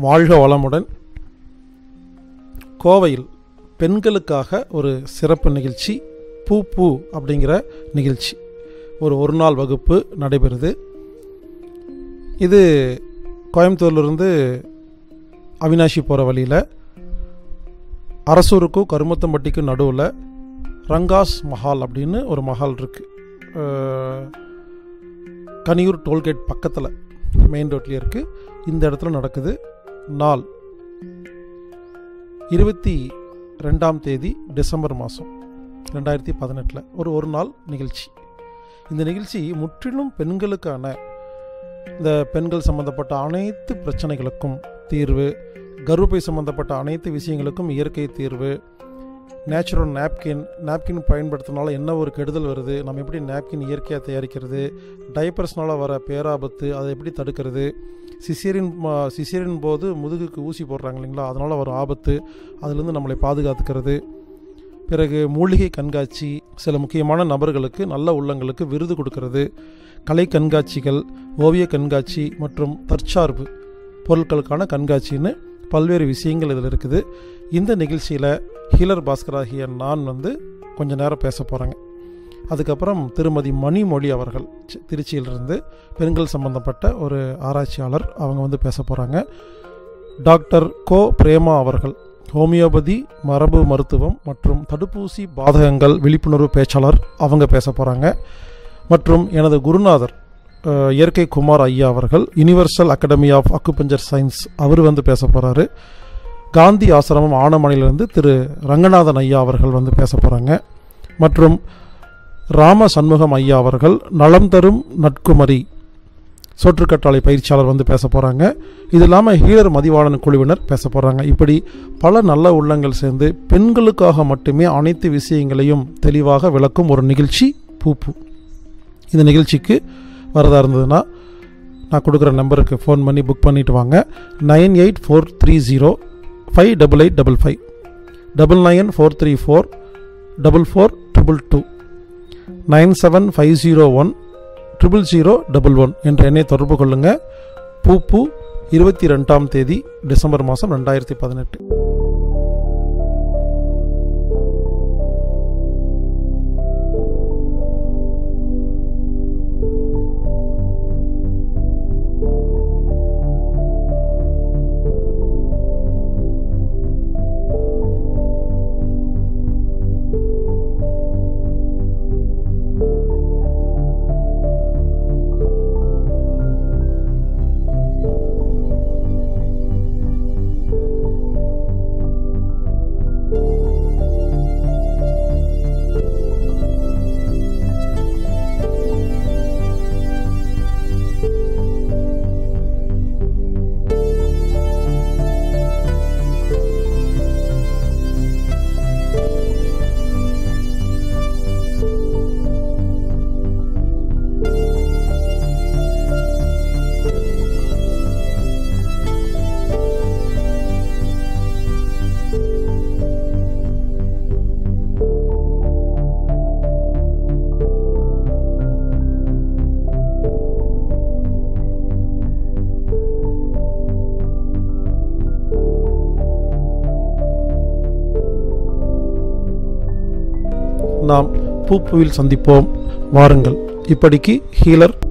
வாழ்க வளமுடன் கோவையில் பெண்களுக்காக ஒரு சிறப்பு நிகழ்ச்சி பூ பூ அப்படிங்கிற நிகழ்ச்சி ஒரு ஒரு நாள் வகுப்பு நடைபெறுது இது கோயம்புத்தூர்லேருந்து அவினாஷி போகிற வழியில் அரசூருக்கும் கருமத்தம்பட்டிக்கும் நடுவில் ரங்காஸ் மஹால் அப்படின்னு ஒரு மஹால் இருக்குது கனியூர் டோல்கேட் பக்கத்தில் மெயின் ரோட்லேயே இருக்குது இந்த இடத்துல நடக்குது நாள் இருபத்தி ரெண்டாம் தேதி டிசம்பர் மாதம் ரெண்டாயிரத்தி பதினெட்டில் ஒரு ஒரு நாள் நிகழ்ச்சி இந்த நிகழ்ச்சி முற்றிலும் பெண்களுக்கான இந்த பெண்கள் சம்பந்தப்பட்ட அனைத்து பிரச்சனைகளுக்கும் தீர்வு கர்ப்பப்பை சம்பந்தப்பட்ட அனைத்து விஷயங்களுக்கும் இயற்கை தீர்வு நேச்சுரல் நாப்கின் நாப்கின் பயன்படுத்தினால என்ன ஒரு கெடுதல் வருது நம்ம எப்படி நாப்கின் இயற்கையாக தயாரிக்கிறது டைப்பர்ஸ்னால் வர பேராபத்து அதை எப்படி தடுக்கிறது சிசேரின் சிசேரின் போது முதுகுக்கு ஊசி போடுறாங்க இல்லைங்களா அதனால் வர ஆபத்து அதுலேருந்து நம்மளை பாதுகாத்துக்கிறது பிறகு மூலிகை கண்காட்சி சில முக்கியமான நபர்களுக்கு நல்ல உள்ளங்களுக்கு விருது கொடுக்கறது கலை கண்காட்சிகள் ஓவிய கண்காட்சி மற்றும் தற்சார்பு பொருட்களுக்கான கண்காட்சின்னு பல்வேறு விஷயங்கள் இதில் இருக்குது இந்த நிகழ்ச்சியில் ஹீலர் பாஸ்கராகிய நான் வந்து கொஞ்ச நேரம் பேச போகிறேங்க அதுக்கப்புறம் திருமதி மணிமொழி அவர்கள் திருச்சியிலிருந்து பெண்கள் சம்பந்தப்பட்ட ஒரு ஆராய்ச்சியாளர் அவங்க வந்து பேச போகிறாங்க டாக்டர் கோ பிரேமா அவர்கள் ஹோமியோபதி மரபு மருத்துவம் மற்றும் தடுப்பூசி பாதகங்கள் விழிப்புணர்வு பேச்சாளர் அவங்க பேச போகிறாங்க மற்றும் எனது குருநாதர் இயற்கை குமார் ஐயா அவர்கள் Universal Academy of Acupuncture Science அவர் வந்து பேச போகிறாரு காந்தி ஆசிரமம் ஆனமணிலிருந்து திரு ரங்கநாதன் ஐயா அவர்கள் வந்து பேச போகிறாங்க மற்றும் ராம சண்முகம் ஐயா அவர்கள் நலம் தரும் நட்குமரி சோற்றுக்கட்டாளை பயிற்சியாளர் வந்து பேச போகிறாங்க இது இல்லாமல் ஹீலர் மதிவாளன் குழுவினர் பேச போகிறாங்க இப்படி பல நல்ல உள்ளங்கள் சேர்ந்து பெண்களுக்காக மட்டுமே அனைத்து விஷயங்களையும் தெளிவாக விளக்கும் ஒரு நிகழ்ச்சி பூப்பு இந்த நிகழ்ச்சிக்கு வரதா இருந்ததுன்னா நான் கொடுக்குற நம்பருக்கு ஃபோன் பண்ணி புக் பண்ணிவிட்டு வாங்க nine eight four three zero five double eight double five double nine four three four double four triple two nine seven five zero one triple zero double one என்ற எண்ணை தொடர்பு கொள்ளுங்கள் பூப்பு இருபத்தி ரெண்டாம் தேதி டிசம்பர் மாதம் ரெண்டாயிரத்தி பதினெட்டு நாம் பூப்புவில் சந்திப்போம் வாருங்கள் இப்படிக்கு ஹீலர்